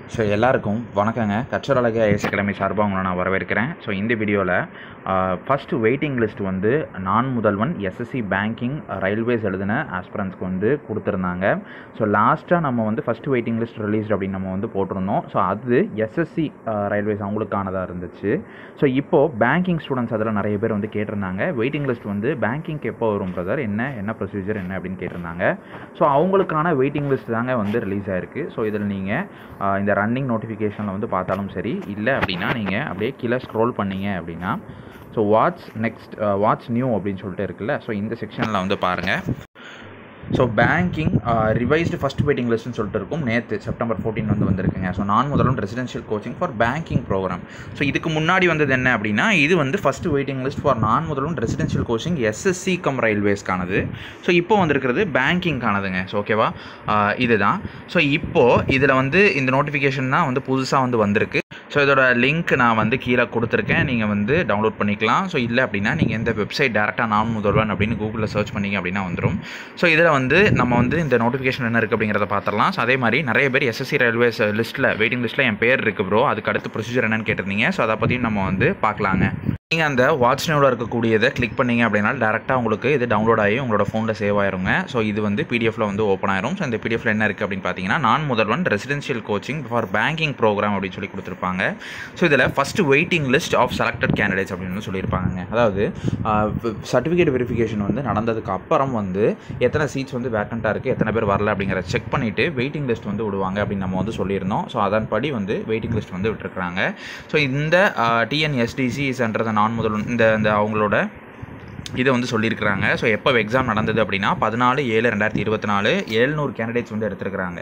so எல்லாருக்கும் வணக்கங்க கற்றல் அழகு ஐஎஸ் அகாடமி சார்பாக உங்களை நான் வரவேற்கிறேன் ஸோ இந்த வீடியோவில் ஃபஸ்ட்டு வெயிட்டிங் லிஸ்ட் வந்து நான் முதல்வன் எஸ்எஸ்சி பேங்கிங் ரயில்வேஸ் எழுதின ஆஸ்பிரன்ஸ்க்கு வந்து கொடுத்துருந்தாங்க ஸோ லாஸ்ட்டாக நம்ம வந்து ஃபஸ்ட்டு வெயிட்டிங் லிஸ்ட் ரிலீஸ்ட் அப்படின்னு நம்ம வந்து போட்டிருந்தோம் ஸோ அது எஸ்எஸ்சி ரயில்வேஸ் அவங்களுக்கானதாக இருந்துச்சு ஸோ இப்போது பேங்கிங் ஸ்டூடெண்ட்ஸ் அதில் நிறைய பேர் வந்து கேட்டிருந்தாங்க வெயிட்டிங் லிஸ்ட் வந்து பேங்கிங்க்கு எப்போ வரும் பிரதர் என்ன என்ன ப்ரொசீஜர் என்ன அப்படின்னு கேட்டிருந்தாங்க ஸோ அவங்களுக்கான வெயிட்டிங் லிஸ்ட் தாங்க வந்து ரிலீஸ் ஆயிருக்கு ஸோ இதில் நீங்கள் இந்த ரன்னிங் நோட்டிஃபிகேஷனில் வந்து பார்த்தாலும் சரி இல்லை அப்படின்னா நீங்கள் அப்படியே கீழே ஸ்க்ரோல் பண்ணீங்க அப்படின்னா so what's next what's new அப்படின்னு சொல்லிட்டு இருக்குல்ல ஸோ இந்த செக்ஷனில் வந்து பாருங்கள் so banking revised first waiting லிஸ்ட்னு சொல்லிட்டு இருக்கும் நேற்று செப்டம்பர் ஃபோர்டீன் வந்து வந்திருக்குங்க ஸோ நான் முதலும் residential coaching for banking program so இதுக்கு முன்னாடி வந்தது என்ன அப்படின்னா இது வந்து ஃபஸ்ட்டு வெயிட்டிங் லிஸ்ட் ஃபார் நான் முதலும் ரெசிடென்ஷியல் கோச்சிங் எஸ்எஸ்சி கம் ரயில்வேஸ்க்கானது ஸோ இப்போ வந்திருக்கிறது பேங்கிங்கானதுங்க ஸோ ஓகேவா இதுதான் ஸோ இப்போது இதில் வந்து இந்த நோட்டிஃபிகேஷன் தான் வந்து புதுசாக வந்து வந்திருக்கு ஸோ இதோட லிங்க் நான் வந்து கீழே கொடுத்துருக்கேன் நீங்கள் வந்து டவுன்லோட் பண்ணிக்கலாம் ஸோ இல்லை அப்படின்னா நீங்கள் இந்த வெப்சைட் டேரெக்டாக நான் முதல்வன் அப்படின்னு கூகுளில் சர்ச் பண்ணிங்க அப்படின்னா வந்துடும் ஸோ இதில் வந்து நம்ம வந்து இந்த நோட்டிஃபிகேஷன் என்ன இருக்குது அப்படிங்கிறத பார்த்துடலாம் ஸோ அதே மாதிரி நிறைய பேர் எஸ்எஸ்சி ரயில்வேஸ் லிஸ்ட்டில் வெயிட்டிங் லிஸ்ட்டில் என் பேர் இருக்குது ப்ரோ அதுக்கு அடுத்து ப்ரொசீஜர் என்னன்னு கேட்டிருந்தீங்க ஸோ அதை பற்றியும் நம்ம வந்து பார்க்கலாங்க நீங்கள் அந்த வாட்ச் நோவில் இருக்கக்கூடியதை கிளிக் பண்ணிங்க அப்படின்னா டேரெக்டாக உங்களுக்கு இது டவுன்லோட் ஆகி உங்களோட ஃபோனில் சேவ் ஆயிருங்க ஸோ இது வந்து பிடிஎஃப்ல வந்து ஓப்பன் ஆயிரும் ஸோ இந்த பிடிஎஃப்ல என்ன இருக்குது அப்படின்னு பார்த்தீங்கன்னா Naan Mudhalvan residential coaching for banking program அப்படின்னு சொல்லி கொடுத்துருப்பாங்க ஸோ இதில் first waiting list of selected candidates அப்படின்னு சொல்லியிருப்பாங்க அதாவது சர்டிஃபிகேட் வெரிஃபிகேஷன் வந்து நடந்ததுக்கு அப்புறம் வந்து எத்தனை சீட்ஸ் வந்து வேக்கண்ட்டாக இருக்குது எத்தனை பேர் வரல அப்படிங்கிறத செக் பண்ணிவிட்டு வெயிட்டிங் லிஸ்ட் வந்து விடுவாங்க அப்படின்னு நம்ம வந்து சொல்லியிருந்தோம் ஸோ அதன்படி வந்து வெயிட்டிங் லிஸ்ட் வந்து விட்டுருக்குறாங்க ஸோ இந்த டிஎன்எஸ்டிசி சென்றது நான் முதல் இந்த இந்த அவங்களோட இதை வந்து சொல்லியிருக்கிறாங்க ஸோ எப்போ எக்ஸாம் நடந்தது அப்படின்னா பதினாலு ஏழு ரெண்டாயிரத்தி இருபத்தி நாலு ஏழ்நூறு கேண்டிடேட்ஸ் வந்து எடுத்திருக்கிறாங்க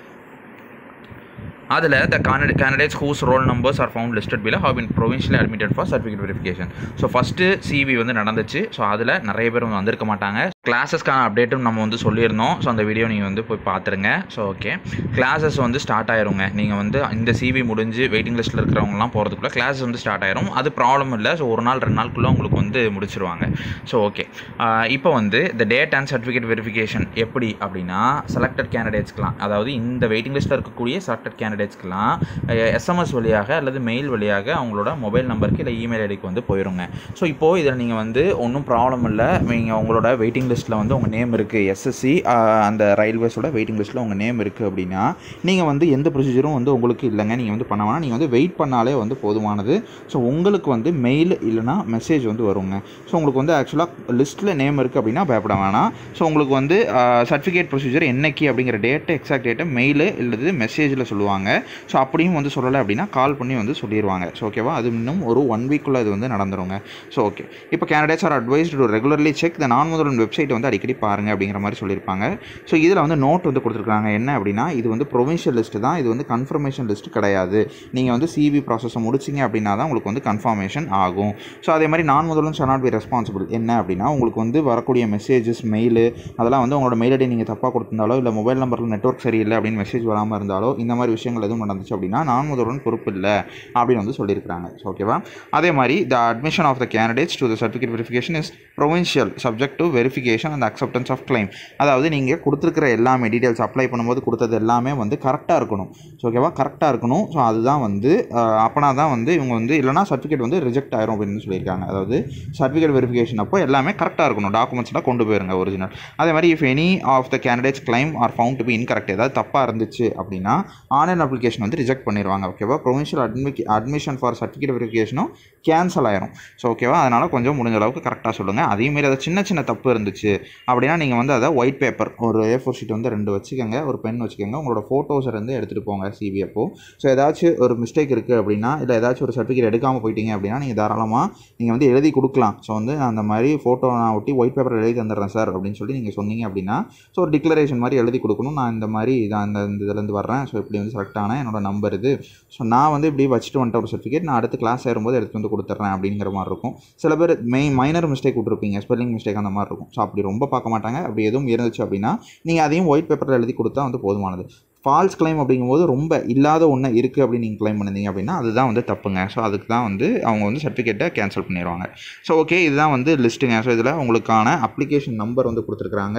அதில் the candidate candidates whose roll numbers are found listed below have been provisional admitted for certificate verification so first CV வந்து நடந்துச்சு ஸோ அதில் நிறைய பேர் வந்து வந்திருக்க மாட்டாங்க கிளாஸஸ்க்கான அப்டேட்டும் நம்ம வந்து சொல்லியிருந்தோம் ஸோ அந்த வீடியோ நீங்கள் வந்து போய் பார்த்துருங்க ஸோ ஓகே கிளாஸஸ் வந்து ஸ்டார்ட் ஆயிருங்க நீங்கள் வந்து இந்த சிவி முடிஞ்சு வெயிட்டிங் லிஸ்ட்டில் இருக்கிறவங்கலாம் போகிறதுக்குள்ள கிளாஸஸ் வந்து ஸ்டார்ட் ஆயிரும் அது ப்ராப்ளம் இல்லை ஸோ ஒரு நாள் ரெண்டு நாளுக்குள்ளே உங்களுக்கு வந்து முடிச்சிருவாங்க ஸோ ஓகே இப்போ வந்து இந்த டேட் அண்ட் சர்டிஃபிகேட் வெரிஃபிகேஷன் எப்படி அப்படின்னா செலக்டட் கேண்டிடேட்ஸ்க்கெலாம் அதாவது இந்த வெயிட்டிங் லிஸ்ட்டில் இருக்கக்கூடிய செலக்டட் கேண்டிடேட்ஸ்க்கெலாம் எஸ்எம்எஸ் வழியாக அல்லது மெயில் வழியாக அவங்களோட மொபைல் நம்பருக்கு இல்லை இமெயில் ஐடிக்கு வந்து போயிருங்க ஸோ இப்போது இதில் நீங்கள் வந்து ஒன்றும் ப்ராப்ளம் இல்லை நீங்கள் உங்களோட வெயிட்டிங் லிஸ்ட்டில் வந்து உங்கள் நேம் இருக்குது எஸ்எஸ்சி அந்த ரயில்வேஸோட வெயிட்டிங் லிஸ்ட்டில் உங்கள் நேம் இருக்குது அப்படின்னா நீங்கள் வந்து எந்த ப்ரொசீஜரும் வந்து உங்களுக்கு இல்லைங்க நீங்கள் வந்து பண்ண வேணாம் நீங்கள் வந்து வெயிட் பண்ணாலே வந்து போதுமானது ஸோ உங்களுக்கு வந்து மெயில் இல்லைனா மெசேஜ் வந்து வருங்க ஸோ உங்களுக்கு வந்து ஆக்சுவலாக லிஸ்ட்டில் நேம் இருக்குது அப்படின்னா பயப்பட வேணாம் ஸோ உங்களுக்கு வந்து சர்டிஃபிகேட் ப்ரொசீஜர் என்னைக்கு அப்படிங்கிற டேட்டு எக்ஸாக்ட் டேட்டை மெயில் இல்லது மெசேஜில் சொல்லுவாங்க ஸோ அப்படியும் வந்து சொல்லலை அப்படின்னா கால் பண்ணி வந்து சொல்லிடுவாங்க ஸோ ஓகேவா அது இன்னும் ஒரு ஒன் வீக்குள்ளே அது வந்து நடந்துருங்க ஸோ ஓகே இப்போ candidates are advised to regularly check the நான் முதல் வெப்சைட் வந்து அடிக்கடி பாருங்கள் அப்படிங்கிற மாதிரி சொல்லியிருப்பாங்க ஸோ இதில் வந்து நோட் வந்து கொடுத்துருக்காங்க என்ன அப்படின்னா இது வந்து ப்ரொவின்ஷியல் லிஸ்ட்டு தான் இது வந்து கன்ஃபர்மேஷன் லிஸ்ட் கிடையாது நீங்கள் வந்து சிவி ப்ராசஸை முடிச்சிங்க அப்படின்னா தான் உங்களுக்கு வந்து கன்ஃபர்மேஷன் ஆகும் ஸோ அதே மாதிரி நான் முதலும் ஷல் நாட் பி ரெஸ்பான்சிபிள் என்ன அப்படின்னா உங்களுக்கு வந்து வரக்கூடிய மெசேஜஸ் மெயில் அதெல்லாம் வந்து உங்களோட மெயில் ஐடி நீங்கள் தப்பாக கொடுத்திருந்தாலோ இல்லை மொபைல் நம்பரில் நெட்ஒர்க் சரியில்லை அப்படின்னு மெசேஜ் வராமல் இருந்தாலோ இந்த மாதிரி விஷயங்கள் எதுவும் நடந்துச்சு அப்படின்னா நான் முதல்வன் பொறுப்பு இல்லை அப்படின்னு வந்து சொல்லியிருக்காங்க ஓகேவா அதே மாதிரி the admission of the candidates to the certificate verification is provisional subject to verification and acceptance of claim அதாவது நீங்கள் கொடுத்துருக்கிற எல்லாமே டீட்டெயில்ஸ் அப்ளை பண்ணும்போது கொடுத்தது எல்லாமே வந்து கரெக்டாக இருக்கணும் ஸோ ஓகேவா கரெக்டாக இருக்கணும் ஸோ அதுதான் வந்து அப்போனா தான் வந்து இவங்க வந்து இல்லைனா சர்டிஃபிகேட் வந்து ரிஜெக்ட் ஆயிரும் அப்படின்னு சொல்லியிருக்காங்க அதாவது சர்டிஃபிகேட் வெரிஃபிகேஷன் அப்போ எல்லாமே கரெக்டாக இருக்கணும் டாக்குமெண்ட்ஸ்லாம் கொண்டு போயிருங்க ஒரிஜினல் அதே மாதிரி if any of the candidates claim are found to be incorrect ஏதாவது தப்பாக இருந்துச்சு அப்படின்னா ஆன்லைன் அப்ளிகேஷன் வந்து ரிஜெக்ட் பண்ணிடுவாங்க ஓகேவா provisional admi admission for certificate வெரிஃபிகேஷனும் கேன்சல் ஆயிரும் ஸோ ஓகேவா அதனால் கொஞ்சம் முடிஞ்ச அளவுக்கு கரெக்டாக சொல்லுங்கள் அதேமாரி அதை சின்ன சின்ன தப்பு இருந்துச்சு அப்படின்னா நீங்கள் வந்து அதை ஒயிட் பேப்பர் ஒரு ஏ ஃபோர் ஷீட் வந்து ரெண்டு வச்சுக்கோங்க ஒரு பென் வச்சுக்கோங்க உங்களோட ஃபோட்டோஸ் இருந்து எடுத்துகிட்டு போங்க சிவி அப்போ ஸோ ஏதாச்சும் ஒரு மிஸ்டேக் இருக்குது அப்படின்னா இல்லை ஏதாச்சும் ஒரு சர்டிஃபிகேட் எடுக்காமல் போயிட்டீங்க அப்படின்னா நீங்கள் தாராளமாக நீங்கள் வந்து எழுதி கொடுக்கலாம் ஸோ வந்து அந்த மாதிரி ஃபோட்டோ நான் ஒட்டி ஒயிட் பேப்பர் எழுதி தந்துடுறேன் சார் அப்படின்னு சொல்லி நீங்கள் சொன்னீங்க அப்படின்னா ஸோ ஒரு டிக்ளரேஷன் மாதிரி எழுதி கொடுக்கணும் நான் இந்த மாதிரி இதான் இந்த இந்த இதுலேருந்து வர்றேன் ஸோ இப்படி வந்து செலக்ட் ஆனேன் என்னோட நம்பர் இது ஸோ நான் வந்து இப்படி வச்சுட்டு வந்துட்ட ஒரு சர்டிஃபிகேட் நான் அடுத்து கிளாஸ் ஏறும்போது எடுத்து வந்து கொடுத்துட்றேன் அப்படிங்கிற மாதிரி இருக்கும் சில பேர் மெயின் மைனர் மிஸ்டேக் விட்ருப்பீங்க ஸ்பெல்லிங் மிஸ்டேக் அந்த மாதிரி இருக்கும் ஸோ அப்படி ரொம்ப பார்க்க மாட்டாங்க அப்படி எதுவும் இருந்துச்சு அப்படின்னா நீங்கள் அதையும் ஒயிட் பேப்பரில் எழுதி கொடுத்தா வந்து போதுமானது ஃபால்ஸ் கிளைம் அப்படிங்கும்போது ரொம்ப இல்லாத ஒன்று இருக்குது அப்படின்னு நீங்கள் கிளைம் பண்ணிங்க அப்படின்னா அதுதான் வந்து தப்புங்க ஸோ அதுக்கு தான் வந்து அவங்க வந்து சர்டிஃபிகேட்டை கேன்சல் பண்ணிடுவாங்க ஸோ ஓகே இதுதான் வந்து லிஸ்ட்டுங்க ஸோ இதில் உங்களுக்கான அப்ளிகேஷன் நம்பர் வந்து கொடுத்துருக்குறாங்க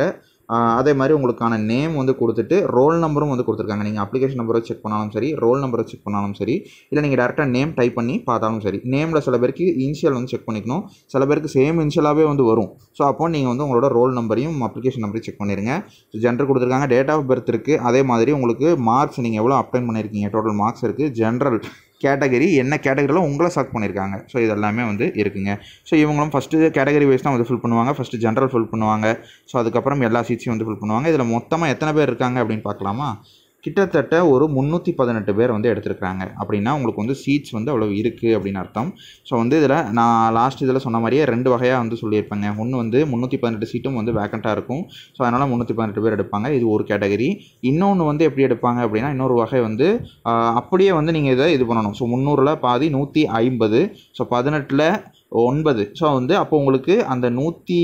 ஆஹ் அதே மாதிரி உங்களுக்கான நேம் வந்து கொடுத்துட்டு ரோல் நம்பரும் வந்து கொடுத்துருக்காங்க நீங்கள் அப்ளிகேஷன் நம்பரை செக் பண்ணாலும் சரி ரோல் நம்பரை செக் பண்ணாலும் சரி இல்லை நீங்கள் டேரெக்டாக நேம் டைப் பண்ணி பார்த்தாலும் சரி நேமில் சில பேருக்கு இனிஷியல் வந்து செக் பண்ணிக்கணும் சில பேருக்கு சேம் இனிஷியலாகவே வந்து வரும் ஸோ அப்போ நீங்கள் வந்து உங்களோட ரோல் நம்பரையும் அப்ளிகேஷன் நம்பரையும் செக் பண்ணிடுங்க ஸோ ஜென்டர் கொடுத்துருக்காங்க டேட் ஆஃப் பர்த் இருக்குது அதே மாதிரி உங்களுக்கு மார்க்ஸ் நீங்கள் எவ்வளோ அப்ளைன் பண்ணியிருக்கீங்க டோட்டல் மார்க்ஸ் இருக்குது ஜென்ரல் கேட்டகரி என்ன கேட்டகரியில் உங்களை செலக்ட் பண்ணியிருக்காங்க ஸோ இது எல்லாமே வந்து இருக்குங்க ஸோ இவங்களும் ஃபஸ்ட்டு கேட்டகரி வைஸ் தான் வந்து ஃபில் பண்ணுவாங்க ஃபஸ்ட்டு ஜென்ரல் ஃபில் பண்ணுவாங்க ஸோ அதுக்கப்புறம் எல்லா சீட்ஸையும் வந்து ஃபில் பண்ணுவாங்க இதில் மொத்தமாக எத்தனை பேர் இருக்காங்க அப்படின்னு பார்க்கலாமா கிட்டத்தட்ட ஒரு முந்நூற்றி பதினெட்டு பேர் வந்து எடுத்திருக்காங்க அப்படின்னா உங்களுக்கு வந்து சீட்ஸ் வந்து அவ்வளோ இருக்குது அப்படின்னு அர்த்தம் ஸோ வந்து இதில் நான் லாஸ்ட் இதில் சொன்ன மாதிரியே ரெண்டு வகையாக வந்து சொல்லியிருப்பேங்க ஒன்று வந்து முந்நூற்றி பதினெட்டு சீட்டும் வந்து வேக்கண்ட்டாக இருக்கும் ஸோ அதனால் முந்நூற்றி பதினெட்டு பேர் எடுப்பாங்க இது ஒரு கேட்டகரி இன்னொன்று வந்து எப்படி எடுப்பாங்க அப்படின்னா இன்னொரு வகை வந்து ஆஹ், அப்படியே வந்து நீங்கள் இதை இது பண்ணணும் ஸோ முந்நூறில் பாதி நூற்றி ஐம்பது ஸோ பதினெட்டில் ஒன்பது ஸோ வந்து அப்போ உங்களுக்கு அந்த நூற்றி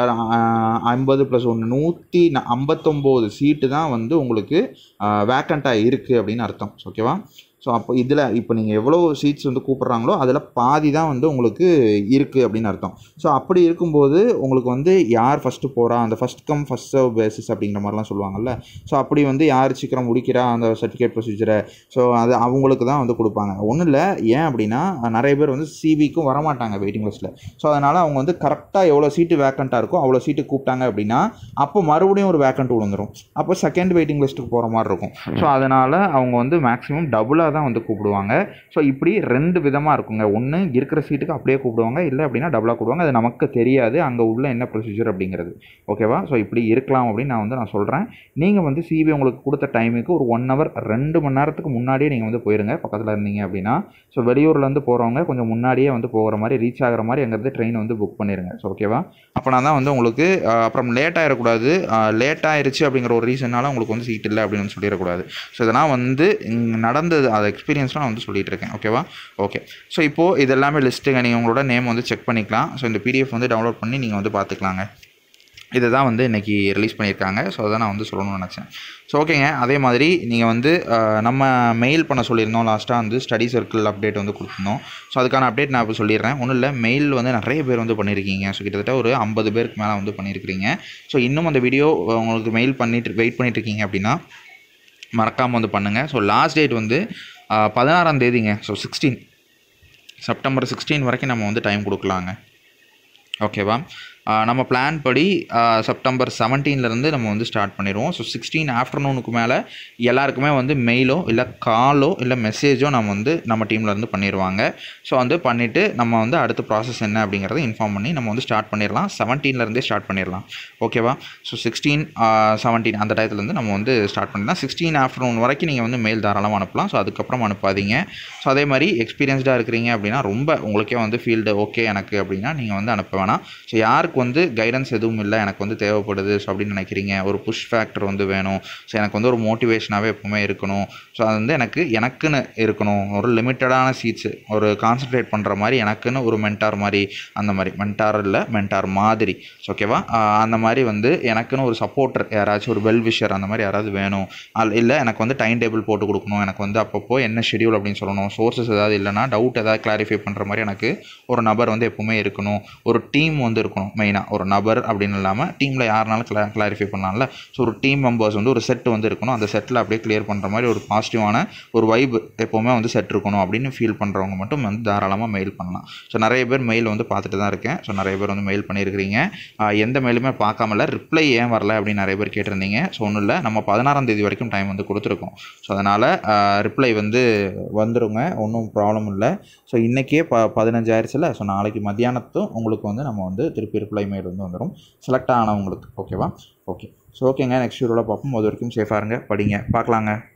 ஐம்பது ப்ளஸ் ஒன்று நூற்றி ஐம்பத்தொம்போது சீட்டு தான் வந்து உங்களுக்கு வேக்கண்ட்டாக இருக்குது அப்படின்னு அர்த்தம் ஓகேவா ஸோ அப்போ இதில் இப்போ நீங்கள் எவ்வளோ சீட்ஸ் வந்து கூப்பிட்றாங்களோ அதில் பாதி தான் வந்து உங்களுக்கு இருக்குது அப்படின்னு அர்த்தம் ஸோ அப்படி இருக்கும்போது உங்களுக்கு வந்து யார் ஃபஸ்ட்டு போகிறா அந்த first come first serve basis அப்படிங்கிற மாதிரிலாம் சொல்லுவாங்கல்ல ஸோ அப்படி வந்து யார் சீக்கிரம் முடிக்கிறா அந்த சர்டிஃபிகேட் ப்ரொசீஜரை ஸோ அது அவங்களுக்கு தான் வந்து கொடுப்பாங்க ஒன்றும் இல்லை ஏன் அப்படின்னா நிறைய பேர் வந்து சிவிக்கும் வரமாட்டாங்க வெயிட்டிங் லிஸ்ட்டில் ஸோ அதனால் அவங்க வந்து கரெக்டாக எவ்வளோ சீட்டு வேக்கண்ட்டாக இருக்கோ அவ்வளோ சீட்டு கூப்பிட்டாங்க அப்படின்னா அப்போ மறுபடியும் ஒரு வேக்கண்ட் விழுந்துரும் அப்போ செகண்ட் வெயிட்டிங் லிஸ்ட்டுக்கு போகிற மாதிரி இருக்கும் ஸோ அதனால் அவங்க வந்து மேக்ஸிமம் டபுளாக தான் வந்து கூப்பிடுவாங்க ஸோ இப்படி ரெண்டு விதமாக இருக்குங்க ஒன்று இருக்கிற சீட்டுக்கு அப்படியே கூப்பிடுவாங்க இல்லை அப்படின்னா டபுளாக கூப்பிடுவாங்க அது நமக்கு தெரியாது அங்கே உள்ள என்ன ப்ரொசீஜர் அப்படிங்கிறது ஓகேவா ஸோ இப்படி இருக்கலாம் அப்படின்னு நான் வந்து நான் சொல்கிறேன் நீங்கள் வந்து சிவி உங்களுக்கு கொடுத்த டைமுக்கு ஒரு ஒன் ஹவர் ரெண்டு மணி நேரத்துக்கு முன்னாடியே நீங்கள் வந்து போயிருங்க பக்கத்தில் இருந்தீங்க அப்படின்னா ஸோ வெளியூர்லேருந்து போகிறவங்க கொஞ்சம் முன்னாடியே வந்து போகிற மாதிரி ரீச் ஆகிற மாதிரி அங்கேருந்து ட்ரெயின் வந்து புக் பண்ணிடுங்க ஸோ ஓகேவா அப்போனா தான் வந்து உங்களுக்கு அஹ், அப்புறம் லேட் ஆகிடக்கூடாது லேட் ஆயிருச்சு அப்படிங்கிற ஒரு ரீசன்னால உங்களுக்கு வந்து சீட் இல்லை அப்படின்னு வந்து சொல்லிடக்கூடாது ஸோ இதெல்லாம் வந்து இங்க நடந்தது அது எக்ஸ்பீரியன்ஸ்லாம் நான் வந்து சொல்லிட்டு இருக்கேன் ஓகேவா ஓகே ஸோ இப்போது இது எல்லாமே லிஸ்ட்டுங்க நீங்கள் உங்களோட நேம் வந்து செக் பண்ணிக்கலாம் ஸோ இந்த பிடிஎஃப் வந்து டவுன்லோட் பண்ணி நீங்கள் வந்து பார்த்துக்கலாங்க இதை தான் வந்து இன்றைக்கி ரிலீஸ் பண்ணியிருக்காங்க ஸோ அதை நான் வந்து சொல்லணும்னு நினச்சேன் ஸோ ஓகேங்க அதே மாதிரி நீங்கள் வந்து அஹ், நம்ம மெயில் பண்ண சொல்லியிருந்தோம் லாஸ்ட்டாக வந்து ஸ்டடி சர்க்கிள் அப்டேட் வந்து கொடுத்துருந்தோம் ஸோ அதுக்கான அப்டேட் நான் இப்போ சொல்லிடுறேன் ஒன்றும் இல்லை மெயில் வந்து நிறைய பேர் வந்து பண்ணியிருக்கீங்க ஸோ கிட்டத்தட்ட ஒரு ஐம்பது பேருக்கு மேலே வந்து பண்ணியிருக்கிறீங்க ஸோ இன்னும் அந்த வீடியோ உங்களுக்கு மெயில் பண்ணிட்டு வெயிட் பண்ணிட்டு இருக்கீங்க அப்படின்னா மறக்காமல் வந்து பண்ணுங்கள் ஸோ லாஸ்ட் டேட் வந்து அஹ், பதினாறாம் தேதிங்க ஸோ சிக்ஸ்டீன் செப்டம்பர் சிக்ஸ்டீன் வரைக்கும் நம்ம வந்து டைம் கொடுக்கலாங்க ஓகேவா ஆஹ் நம்ம பிளான் படி ஆஹ் செப்டம்பர் 17 ல இருந்து நம்ம வந்து ஸ்டார்ட் பண்ணிடுவோம் ஸோ சிக்ஸ்டீன் ஆஃப்டர்நூனுக்கு மேலே எல்லாருக்குமே வந்து மெயிலோ இல்லை காலோ இல்லை மெசேஜோ நம்ம வந்து நம்ம டீம்ல இருந்து பண்ணிடுவாங்க ஸோ வந்து பண்ணிவிட்டு நம்ம வந்து அடுத்த ப்ராசஸ் என்ன அப்படிங்கிறத இன்ஃபார்ம் பண்ணி நம்ம வந்து ஸ்டார்ட் பண்ணிடலாம் 17 ல இருந்தே ஸ்டார்ட் பண்ணிடலாம் ஓகேவா ஸோ சிக்ஸ்டீன் செவன்டீன் அந்த டயத்துலேருந்து நம்ம வந்து ஸ்டார்ட் பண்ணிடலாம் சிக்ஸ்டீன் ஆஃப்டர்நூன் வரைக்கும் நீங்கள் வந்து மெயில் தாராளமாக அனுப்பலாம் ஸோ அதுக்கப்புறம் அனுப்பாதீங்க ஸோ அதே மாதிரி எக்ஸ்பீரியன்ஸ்டாக இருக்கிறீங்க அப்படின்னா ரொம்ப உங்களுக்கே வந்து ஃபீல்டு ஓகே எனக்கு அப்படின்னா நீங்கள் வந்து அனுப்ப வேணாம் ஸோ யாருக்கு வந்து கைடன்ஸ் எதுவும் இல்லை எனக்கு வந்து தேவைப்படுது ஸோ அப்படின்னு நினைக்கிறீங்க ஒரு புஷ் ஃபேக்டர் வந்து வேணும் ஸோ எனக்கு வந்து ஒரு மோட்டிவேஷனாகவே எப்பவுமே இருக்கணும் ஸோ அது வந்து எனக்கு எனக்குன்னு இருக்கணும் ஒரு லிமிட்டடான சீட்ஸு ஒரு கான்சன்ட்ரேட் பண்ணுற மாதிரி எனக்குன்னு ஒரு மென்டார் மாதிரி அந்த மாதிரி மென்டார் இல்லை மென்டார் மாதிரி ஓகேவா அந்த மாதிரி வந்து எனக்குன்னு ஒரு சப்போர்ட்டர் யாராச்சும் ஒரு வெல் விஷர் அந்த மாதிரி யாராவது வேணும் அல் இல்லை எனக்கு வந்து டைம் டேபிள் போட்டு கொடுக்கணும் எனக்கு வந்து அப்பப்போ என்ன ஷெடியூல் அப்படின்னு சொல்லணும் சோர்சஸ் ஏதாவது இல்லைனா டவுட் ஏதாவது கிளாரிஃபை பண்ணுற மாதிரி எனக்கு ஒரு நபர் வந்து எப்பவுமே இருக்கணும் ஒரு டீம் வந்து இருக்கணும் மெயினாக ஒரு நபர் அப்படின்னு இல்லாமல் டீமில் யாருனாலும் கிளா கிளாரிஃபை பண்ணலாம்ல ஸோ ஒரு டீம் மெம்பர்ஸ் வந்து ஒரு செட் வந்து இருக்கணும் அந்த செட்டில் அப்படியே கிளியர் பண்ணுற மாதிரி ஒரு பாசிட்டிவான ஒரு வைப் எப்போவுமே வந்து செட் இருக்கணும் அப்படின்னு ஃபீல் பண்ணுறவங்க மட்டும் வந்து தாராளமாக மெயில் பண்ணலாம் ஸோ நிறைய பேர் மெயில் வந்து பார்த்துட்டு தான் இருக்கேன் ஸோ நிறைய பேர் வந்து மெயில் பண்ணியிருக்கிறீங்க ஆஹ் எந்த மெயிலுமே பார்க்காமல ரிப்ளை ஏன் வரல அப்படின்னு நிறைய பேர் கேட்டிருந்தீங்க ஸோ ஒன்றும் இல்லை நம்ம பதினாறாம் தேதி வரைக்கும் டைம் வந்து கொடுத்துருக்கோம் ஸோ அதனால் ரிப்ளை வந்து வந்துருங்க ஒன்றும் ப்ராப்ளம் இல்லை ஸோ இன்றைக்கே ப பதினஞ்சாயிருச்சுல ஸோ நாளைக்கு மத்தியானத்தும் உங்களுக்கு வந்து நம்ம வந்து திருப்பி ரிப்ளை மெயில் வந்து வந்துடும் செலக்ட் ஆனவங்களுக்கு ஓகேவா ஓகே ஸோ ஓகேங்க நெக்ஸ்ட் வீடியோவில் பார்ப்போம் அது வரைக்கும் சேஃபாக இருங்க படிங்க பார்க்கலாங்க